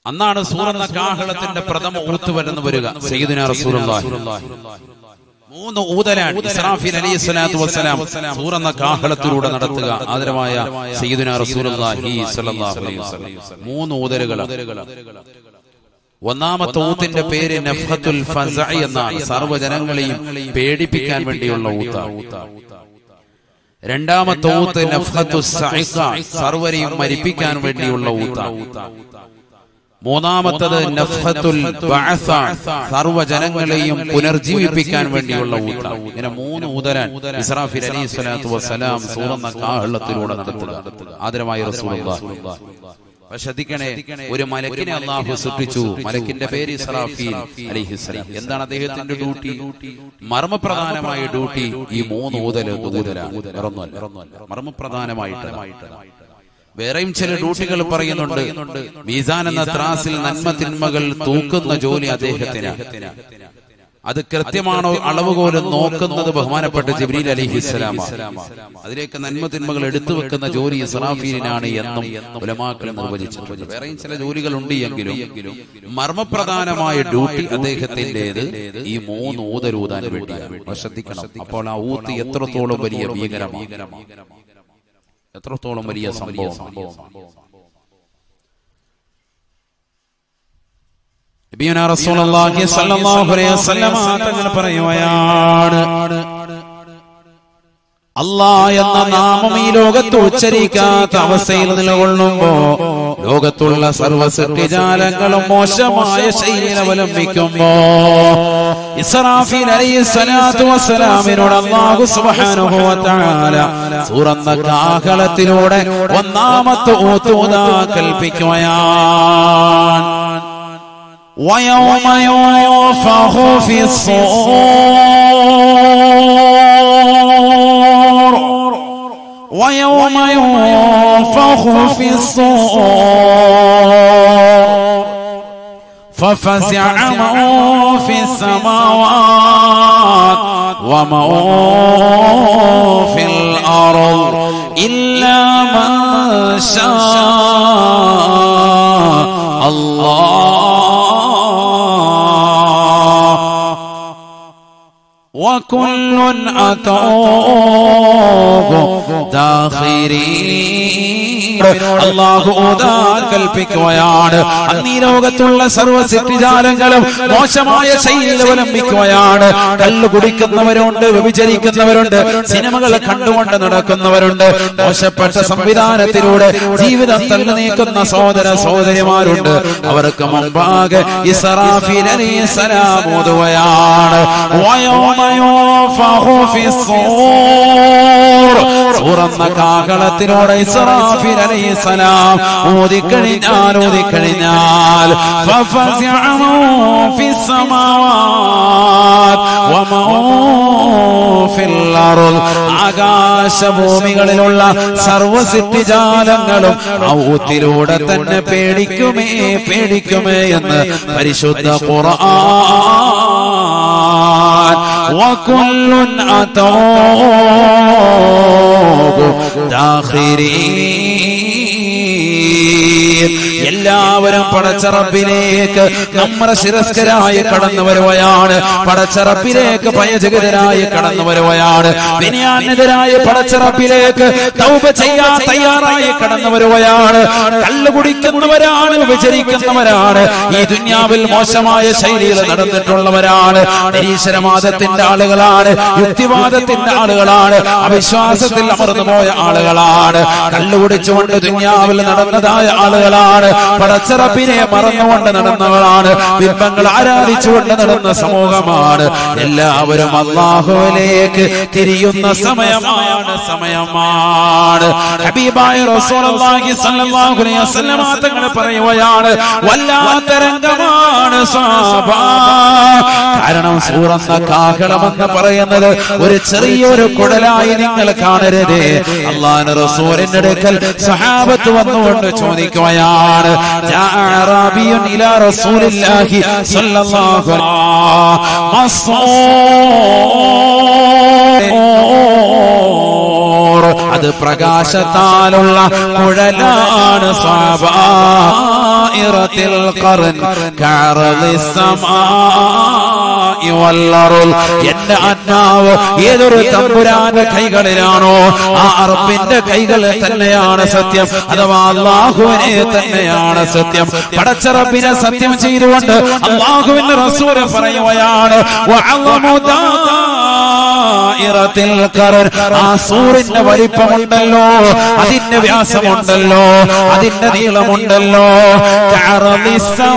അന്നാണ് സൂറന്ന കാഹളത്തിന്റെ പ്രഥമ ഊത്ത് വരുന്ന വരിക സയ്യിദുനാ റസൂലുള്ളാഹി മൂന്ന് ഊതലാണ് ഇസ്രാഫീൽ അലൈഹി സ്വലാത്തു വസ്സലാം സൂറന്ന കാഹളത്തിലൂടെ നടത്തുക ആദരമായ സയ്യിദുനാ റസൂലുള്ളാഹി സ്വല്ലല്ലാഹു അലൈഹി വസല്ലം മൂന്ന് ഊതലുകൾ ഒന്നാമത്തെ ഊത്തിന്റെ പേര് നഫ്ഹത്തുൽ ഫസഅ എന്നാണ് സർവ്വജനങ്ങളെയും പേടിപ്പിക്കാൻ വേണ്ടിയുള്ള ഊത്ത രണ്ടാമത്തെ ഊത്ത് നഫ്ഹത്തു സഇഖ സർവരെയും മരിപ്പിക്കാൻ വേണ്ടിയുള്ള ഊത്ത മൂന്നാമത്തത് നഫ്ഹത്തുൽ ബഅസ സർവ്വജനങ്ങളെയും പുനർജീവിപ്പിക്കാൻ വേണ്ടിയുള്ള ഊത്ത ഇങ്ങനെ മൂന്ന് ഊതരാൻ ഇസ്രാഫിൽ അലൈഹി സ്വലാത്തു വസ്സലാം സൂറന്ന കാഹളത്തിലൂടെ നടത്തുക ആദരമായ റസൂലുള്ളാഹി അപ്പൊ ശ്രദ്ധിക്കണേ ഒരു മലക്കിനെ അള്ളാഹു സൃഷ്ടിച്ചു മലക്കിന്റെ പേര് ഇസ്രാഫീൽ അലിഹിസ്സലാം എന്താണ് അദ്ദേഹത്തിന്റെ ഡ്യൂട്ടി മർമ്മപ്രധാനമായ ഡ്യൂട്ടി ഈ മൂന്ന് ഊതല് ഊതല മർമ്മപ്രധാനമായിട്ട് വേറെയും ചില ഡ്യൂട്ടികൾ പറയുന്നുണ്ട് മീസാൻ എന്ന ത്രാസിൽ നന്മ തിന്മകൾ തൂക്കുന്ന ജോലി അദ്ദേഹത്തിന് അത് കൃത്യമാണോ അളവുകോലും നോക്കുന്നത് ബഹുമാനപ്പെട്ട ജിബ്രീൽ അലിഹിസ്സലാമാണ് അതിലേക്ക് നന്മ തിന്മകൾ എടുത്തു വെക്കുന്ന ജോലി ഇസ്രാഫീലിനാണ് എന്നും ഉലമാക്കൾ നിർവചിച്ചിട്ടുണ്ട് വേറെയും ചില ജോലികൾ ഉണ്ട് എങ്കിലും മർമ്മപ്രധാനമായ ഡ്യൂട്ടി അദ്ദേഹത്തിന്റേത് ഈ മൂന്ന് ഊതരൂതാൻ വേണ്ടിയാണ് ശ്രദ്ധിക്കണം അപ്പോൾ ആ ഊത്ത് എത്രത്തോളം വലിയ ഭീകരമാണ് എത്രത്തോളം വലിയ സംഭവം നബിയുനാ റസൂലുള്ളാഹി സ്വല്ലല്ലാഹു അലൈഹി വസല്ലമ തങ്ങൾ പറയുകയാണ് അല്ലാ എന്ന നാമം ഈ ലോകത്ത് ഉച്ചരിക്കാത്ത അവസ്ഥയിൽ നിലകൊള്ളുമ്പോ ലോകത്തുള്ള സർവ്വ സൃഷ്ടിജാലങ്ങളും മോശമായ ശൈലി അവലംബിക്കുമ്പോ ഇസ്രാഫീൽ അലൈഹി സ്വലാത്തു വസ്സലാമിനോട് അല്ലാഹു സുബ്ഹാനഹു വ തആല സൂറന്ന കാഹളത്തിലൂടെ ഒന്നാമത്തെ ഊതൂതാ കൽപ്പിക്കുകയാണ് ويوم ينفخ في الصور ويوم ينفخ في الصور ففزع من في السماوات ومن في الأرض إلا من شاء الله وكل أتوه داخرين അള്ളാഹു ഊതാൻ കൽപ്പിക്കുകയാണ് അന്നീ ലോകത്തുള്ള സർവ്വ സിദ്ധിജാലങ്ങളും മോശമായ ശൈലിയിൽ അവലംബിക്കുകയാണ് കല്ല് കുടിക്കുന്നവരുണ്ട് വ്യഭിചരിക്കുന്നവരുണ്ട് സിനിമകൾ കണ്ടുകൊണ്ട് നടക്കുന്നവരുണ്ട് മോശപ്പെട്ട സംവിധാനത്തിലൂടെ ജീവിതം തള്ളി നീക്കുന്ന സഹോദര സഹോദരിമാരുണ്ട് അവർക്ക് മുമ്പാകെ ഇസ്രാഫീൽ അലൈഹിസ്സലാം ഓതുകയാണ് വയോമ യുൻഫഖു ഫിസ്സൂർ തുറന്ന കാകളത്തിലൂടെ ഇസ്രാഫീൽ അലൈഹിസ്സലാം ഓതിക്കഴിഞ്ഞാൽ ഓതിക്കഴിഞ്ഞാൽ ഫഫസിഅ മൻ ഫിസ്സമാവാത് വമൻ ഫിൽ അർദ് ആകാശഭൂമികളിലുള്ള സർവസിദ്ധിജാലങ്ങളും ഔത്തിലൂടെ തന്നെ പേടിക്കുമേ പേടിക്കുമേ എന്ന് പരിശുദ്ധ ഖുർആൻ وكل أتوه داخرين എല്ലാവരും പടച്ചറപ്പിലേക്ക് നമ്മുടെ ശിരസ്കരായി കടന്നു വരുകയാണ് പടച്ചറപ്പിലേക്ക് ഭയജഗതരായി കടന്നു വരുകയാണ് വിനയാനെതിരായ പടച്ചറപ്പിലേക്ക് തൗബ ചെയ്യാൻ തയ്യാറായി കടന്നു വരുകയാണ് കള്ളു കുടിക്കുന്നവരാണ് വിചരിക്കുന്നവരാണ് ഈ ദുന്യാവിൽ മോശമായ ശൈലിയിൽ നടന്നിട്ടുള്ളവരാണ് നിരീശ്വരവാദത്തിന്റെ ആളുകളാണ് യുക്തിവാദത്തിന്റെ ആളുകളാണ് അവിശ്വാസത്തിൽ അമർന്നു പോയ ആളുകളാണ് കള്ളുകുടിച്ചുകൊണ്ട് ദുന്യാവിൽ നടന്നതായ ആളുകളാണ് പടച്ചറപ്പിനെ മറന്നുകൊണ്ട് നടന്നവളാണ് ബിംബങ്ങൾ ആരാധിച്ചുകൊണ്ട് നടന്ന സമൂഹമാണ് എല്ലാവരും അള്ളാഹുവിലേക്ക് തിരിയുന്ന സമയമാണ് സമയമാണ് ഹബീബായ റസൂലുള്ളാഹി സ്വല്ലല്ലാഹു അലൈഹി വസല്ലം തങ്ങൾ പറയുകയാണ് വല്ലാത്ത രംഗമാണ് സ്വഹാബ കാരണം സൂറന്ന കാഹളമെന്ന് പറയുന്നത് ഒരു ചെറിയൊരു കുടലായി നിങ്ങൾ കാണരുത് അള്ളാഹ് റസൂലിന്റെ അടുക്കൽ സഹാബത്ത് വന്നുകൊണ്ട് ചോദിക്കുകയാണ് جاء أعرابي إلى رسول الله صلى الله عليه وسلم അത് പ്രകാശത്താലുള്ള കുഴലാണ് സ്വാഭാഇറത്തിൽ ഖറൻ കഅറളിസ് സമാഇ വല്ലറുൽ എന്റെ ആത്മാവ് ഏതൊരു തമ്പുരാന്റെ കൈകളിലാണോ ആ അറബിന്റെ കൈകൾ തന്നെയാണ് സത്യം അഥവാ അള്ളാഹുവിനെ തന്നെയാണ് സത്യം പടച്ചറബിനെ സത്യം ചെയ്തുകൊണ്ട് അള്ളാഹുവിന്റെ റസൂല് പറയുകയാണ് വഅളമു ദാഇറത്തിൽ ഖറർ. ആ സൂറിന്റെ വലിപ്പമുണ്ടല്ലോ അതിന്റെ വ്യാസമുണ്ടല്ലോ അതിന്റെ നീളമുണ്ടല്ലോ കഅറളി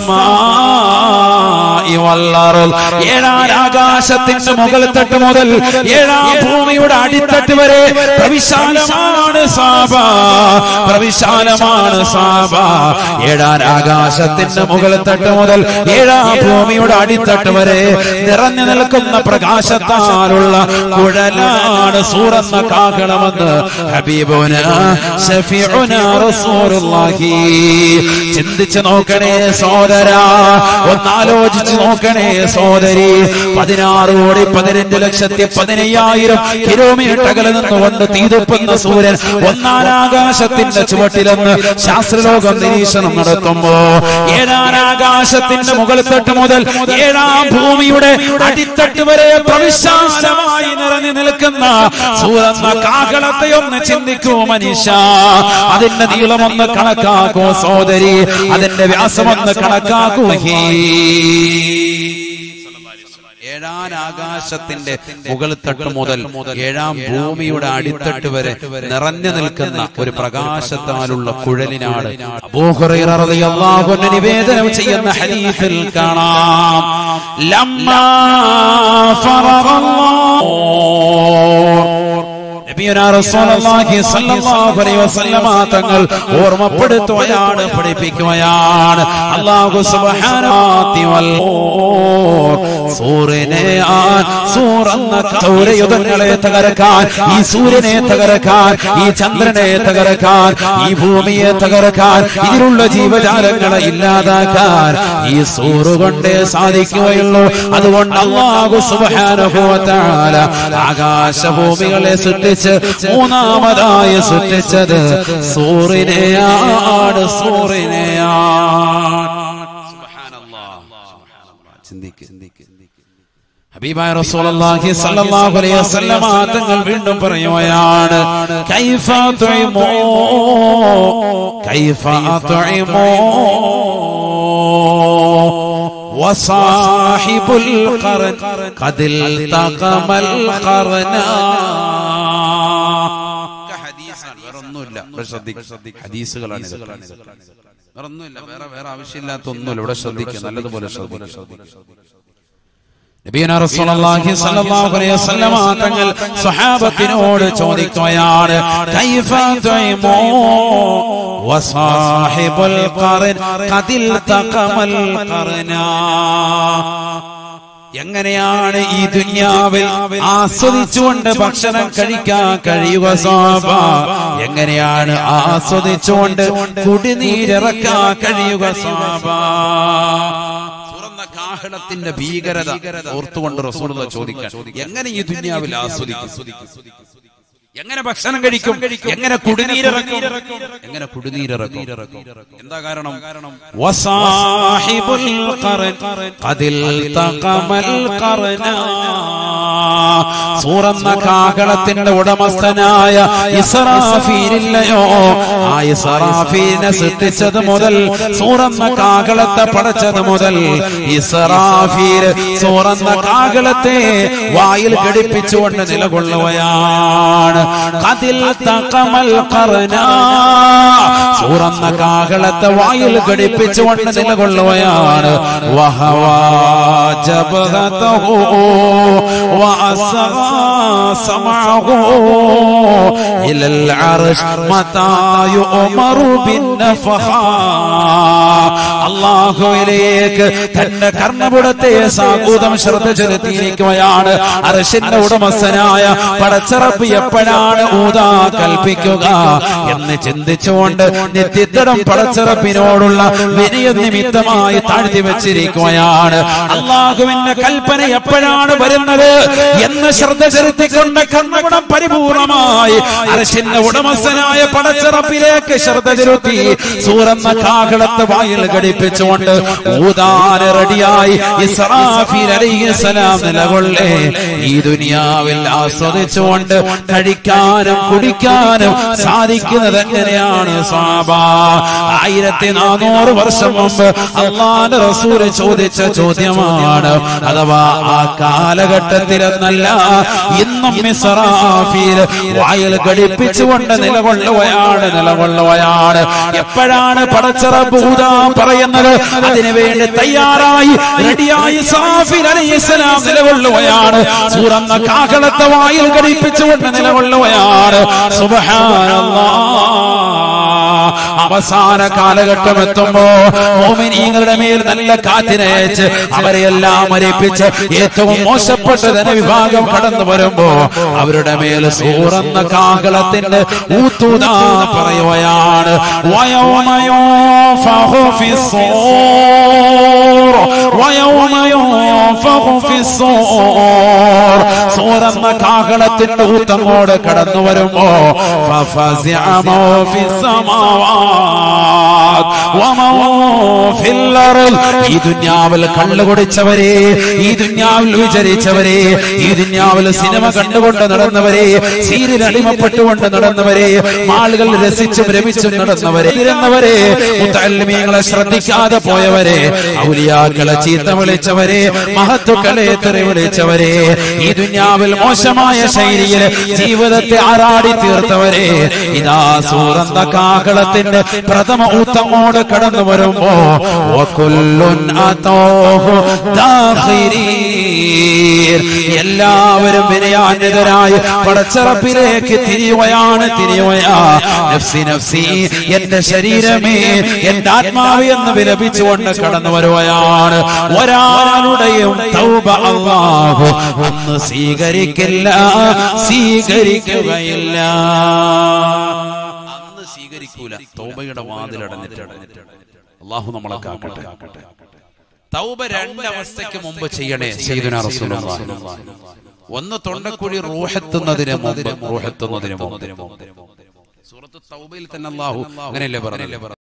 സമാഇ വല്ലറുൽ. ഏഴാം ആകാശത്തിന്റെ മുകൾ തട്ട് മുതൽ ഏഴാം ഭൂമിയുടെ അടിത്തട്ട് വരെ പ്രവിശാലമാണ് സാബ പ്രവിശാലമാണ് സാബ ഏഴാം ആകാശത്തിന്റെ മുകൾ തട്ട് മുതൽ ഏഴാം ഭൂമിയുടെ അടിത്തട്ട് വരെ നിറഞ്ഞു നിൽക്കുന്ന പ്രകാശത്താലുള്ള കുഴലാണ് സൂറന്ന കാകളമെന്ന് ഹബീബുന ഷഫീഉന റസൂലുള്ളാഹി ചിന്തിച്ചു നോക്കണേ സോദര ഒന്നാലോചിച്ചു നോക്കണേ സോദരി പതിനാറ് കോടി പതിനഞ്ച് ലക്ഷത്തി പതിനയ്യായിരം കിലോമീറ്റർ അകലെ നിന്നുകൊണ്ട് തീതുപ്പുന്ന സൂര്യൻ ഒന്നാനാകാശത്തിന്റെ ചുവട്ടിലെന്ന് ശാസ്ത്രലോകം നിരീക്ഷണം നടത്തുമ്പോ ഏഴാനാകാശത്തിന്റെ മുകൾ തട്ട് മുതൽ ഏഴാം ഭൂമിയുടെ അടിത്തട്ട് വരെ പ്രവിശാലമായി നിറഞ്ഞു നിൽക്കുന്ന സൂറന്ന കാകളത്തെ ഒന്ന് ചിന്തിക്കൂ മനുഷ്യ അതിന്റെ നീളമൊന്ന് കണക്കാക്കൂ സോദരി അതിന്റെ വ്യാസമൊന്ന് കണക്കാക്കൂ ഹീ ഏഴാം ആകാശത്തിന്റെ മുകൾ തട്ട് മുതൽ ഏഴാം ഭൂമിയുടെ അടിത്തട്ട് വരെ നിറഞ്ഞു നിൽക്കുന്ന ഒരു പ്രകാശത്താലുള്ള കുഴലിനാണ് അബൂഹുറൈറ റളിയല്ലാഹു അൻഹു നിവേദനം ചെയ്യുന്ന ഹദീസിൽ കാണാം ലമ്മാ ഫറഗല്ലാഹു നബിയുനാ റസൂലുള്ളാഹി സ്വല്ലല്ലാഹു അലൈഹി വസല്ലമ തങ്ങൾ ഓർമ്മപ്പെടുത്തുകയാണ് പഠിപ്പിക്കുകയാണ് അല്ലാഹു സുബ്ഹാനഹു വൽ സൂര്യനെ ആ സൂറന്ന സൗരയുധങ്ങളെ തകർക്കാൻ ഈ സൂര്യനെ തകർക്കാൻ ഈ ചന്ദ്രനെ തകർക്കാൻ ഈ ഭൂമിയെ തകർക്കാൻ ഇതിലുള്ള ജീവജാലങ്ങളെ ഇല്ലാതാക്കാൻ ഈ സൂറ് കൊണ്ടേ സാധിക്കുകയുള്ളൂ അതുകൊണ്ട് അള്ളാഹു സുബ്ഹാനഹു വ തആല ആകാശഭൂമികളെ സൃഷ്ടിച്ച് മൂന്നാമതായി സൃഷ്ടിച്ചത് സൂറിനെയാണ് സൂറിനെയാണ് ചിന്തിക്ക് ഹബീബായ റസൂലുള്ളാഹി സ്വല്ലല്ലാഹു അലൈഹി വസല്ലമ തങ്ങൾ വീണ്ടും പറയുകയാണ് കൈഫ തുഇമു കൈഫ തുഇമു وصاحب القرن قد التقم القرنا വേറൊന്നുമില്ല ഇവിടെ ശ്രദ്ധിക്കുക ഹദീസുകളാണ് ഇതൊക്കെ. വേറൊന്നുമില്ല വേറെ വേറെ ആവശ്യമില്ലാത്ത ഒന്നുമില്ല ഇവിടെ ശ്രദ്ധിക്കുക നല്ലതുപോലെ ശ്രദ്ധിക്കുക നബിയന റസൂലുള്ളാഹി സ്വല്ലല്ലാഹു അലൈഹി വസല്ലമ തങ്ങൾ സ്വഹാബത്തിനോട് ചോദിക്കുകയാണ് കൈഫ തുഇമു വസാഹിബുൽ ഖറൻ ഖദിൽ തഖമൽ ഖറനാ എങ്ങനെയാണ് ഈ ദുന്യാവിൽ ആസ്വദിച്ചുകൊണ്ട് ഭക്ഷണം കഴിക്കാൻ കഴിയുക സ്വാഭ എങ്ങനെയാണ് ആസ്വദിച്ചുകൊണ്ട് കുടിനീരിറക്കാൻ കഴിയുക സ്വാഭ തുറന്ന കാഹളത്തിന്റെ ഭീകരത ഓർത്തുകൊണ്ട് റസൂലുള്ള ചോദിക്കാൻ എങ്ങനെ ഈ ദുന്യാവിൽ ആസ്വദിക്കും എങ്ങനെ ഭക്ഷണം കഴിക്കും എങ്ങനെ കുടിനീരിറക്കും എങ്ങനെ കുടിനീരിറക്കും എന്താ കാരണം വസാഹിബുൽ ഖറൻ ഖദിൽ തഖമൽ ഖറനാ സൂറന്ന കാകളത്തിന്റെ ഉടമസ്ഥനായ ഇസ്രാഫീലില്ലയോ ആ ഇസ്രാഫീലിനെ സൃഷ്ടിച്ചത് മുതൽ സൂറന്ന കാകളത്തെ പടച്ചത് മുതൽ ഇസ്രാഫീൽ സൂറന്ന കാകളത്തെ വായിൽ ഘടിപ്പിച്ചുകൊണ്ട് നിലകൊള്ളുകയാണ് കതിൽ തകമൽ കറനാ സൂറന്ന കാകളത്തെ വായിൽ ഘടിപ്പിച്ചുകൊണ്ട് നിലകൊള്ളുകയാണ് വഹവാ ജബഹതഹു വഅസഗാ സമഅഹു ഇലൽ അർശ് മതാ യുഅമറു ബിന്നഫഹാ അള്ളാഹുവിലേക്ക് തന്റെ കർണപുടത്തെ സാകൂതം ശ്രദ്ധ ചെലുത്തിയിരിക്കുകയാണ് അർഷിന്റെ ഉടമസ്ഥനായ പടച്ചറപ്പ് എപ്പോഴാണ് ഊതാ കൽപ്പിക്കുക എന്ന് ചിന്തിച്ചുകൊണ്ട് നിത്യത്തരം പടച്ചറപ്പിനോടുള്ള വിനയ നിമിത്തമായി താഴ്ത്തി വെച്ചിരിക്കുകയാണ് അള്ളാഹുവിന്റെ കൽപ്പന എപ്പോഴാണ് വരുന്നത് എന്ന് ശ്രദ്ധ ചെലുത്തിക്കൊണ്ട് കർണഗുണം പരിപൂർണമായി അരശിന്റെ ഉടമസ്ഥനായ പടച്ചിറപ്പിലേക്ക് ശ്രദ്ധ ചെലുത്തി സൂറന്ന കാകളത്തെ വായിൽ ഘടിപ്പിച്ചുകൊണ്ട് ഊതാൻ റെഡിയായി ഇസ്രാഫീൽ അലൈഹിസ്സലാം നിലകൊള്ളേ ഈ ദുനിയാവിൽ ആസ്വദിച്ചുകൊണ്ട് കഴിക്കാനും കുടിക്കാനും സാധിക്കുന്നത് എങ്ങനെയാണ് സ്വാബ ആയിരത്തി നാനൂറ് വർഷം മുമ്പ് അള്ളാന്റെ റസൂല് ചോദിച്ച ചോദ്യമാണ് അഥവാ ആ കാലഘട്ടത്തിലെന്നല്ല ഇന്നും മിസ്റാഫീൽ വായിൽ ഘടിപ്പിച്ചുകൊണ്ട് നിലകൊള്ളുകയാണ് നിലകൊള്ളുകയാണ് എപ്പോഴാണ് പടച്ചറ ഭൂത പറയുന്നത് അതിനുവേണ്ടി തയ്യാറായി റെഡിയായി സാഫിൽ അലൈഹിസ്സലാം നിലകൊള്ളുകയാണ് സൂറന്ന കാകളത്തെ വായിൽ ഘടിപ്പിച്ചുകൊണ്ട് നിലകൊള്ളുകയാണ് സുബ്ഹാനല്ലാഹ് അവസാന കാലഘട്ടം എത്തുമ്പോ മോമിനീങ്ങളുടെ മേൽ നല്ല കാറ്റിനയച്ച് അവരെല്ലാം മരിപ്പിച്ച് ഏറ്റവും മോശപ്പെട്ട ധനവിഭാഗം കടന്നു വരുമ്പോ അവരുടെ മേൽ സൂറന്ന കാകളത്തിന്റെ ഊത്തൂതാ പറയുകയാണ് വയോമയോ സൂറന്ന കാകളത്തിന്റെ ഊത്തങ്ങോട് കടന്നു വരുമ്പോ ഫഫസിഅമോ ഫിസ്സമാവാത് വമോ ഫിൽ അർള് ഈ ദുനിയാവിൽ കള്ളു കുടിച്ചവരെ ഈ ദുനിയാവിൽ വിചരിച്ചവരെ ഈ ദുനിയാവിൽ സിനിമ കണ്ടുകൊണ്ട് നടന്നവരെ സീരിയൽ അടിമപ്പെട്ടുകൊണ്ട് നടന്നവരെ ആളുകൾ രസിച്ചും രമിച്ചും നടന്നവരെ ഇരുന്നവരെ മുത്തല്ലിമീങ്ങളെ ശ്രദ്ധിക്കാതെ പോയവരെ ഔലിയാക്കളെ ചീത്ത വിളിച്ചവരെ മഹത്തുക്കളെ തെറി വിളിച്ചവരെ ഈ ദുനിയാവിൽ മോശമായ ശൈലിയിൽ ജീവിതത്തെ ആറാടി തീർത്തവരെ ഇതാ സൂറന്ന കാകളത്തിന്റെ പ്രഥമ ഊത്തമോട് കടന്നു വരുമ്പോ വകുല്ലുൻ അതോഹു ദാഖിരീൻ. എല്ലാവരും വിനയാന്യതരായി പടച്ചറപ്പിലേക്ക് തിരിയുകയാണ് തിരിയുകയാ നഫ്സി നഫ്സി എന്റെ ശരീരമേ എന്റെ ആത്മാവ് എന്ന് വിലപിച്ചുകൊണ്ട് കടന്നു വരുകയാണ് ഒരാളുടെയും തൗബ അല്ലാഹു അന്ന് സ്വീകരിക്കില്ല സ്വീകരിക്കുകയില്ല അന്ന് സ്വീകരിക്കൂല തൗബയുടെ വാതിലടഞ്ഞിട്ടാണ് അള്ളാഹു നമ്മളെ കാക്കട്ടെ തൗബ രണ്ടവസ്ഥയ്ക്ക് മുമ്പ് ചെയ്യണേ സയ്യിദുനാ റസൂലുള്ളാഹി ഒന്ന് തൊണ്ടക്കുഴി റൂഹെത്തുന്നതിന് മുമ്പ് റൂഹെത്തുന്നതിന് മുമ്പ് സൂറത്ത് തൗബയിൽ തന്നെ അള്ളാഹു അങ്ങനെയല്ലേ പറഞ്ഞു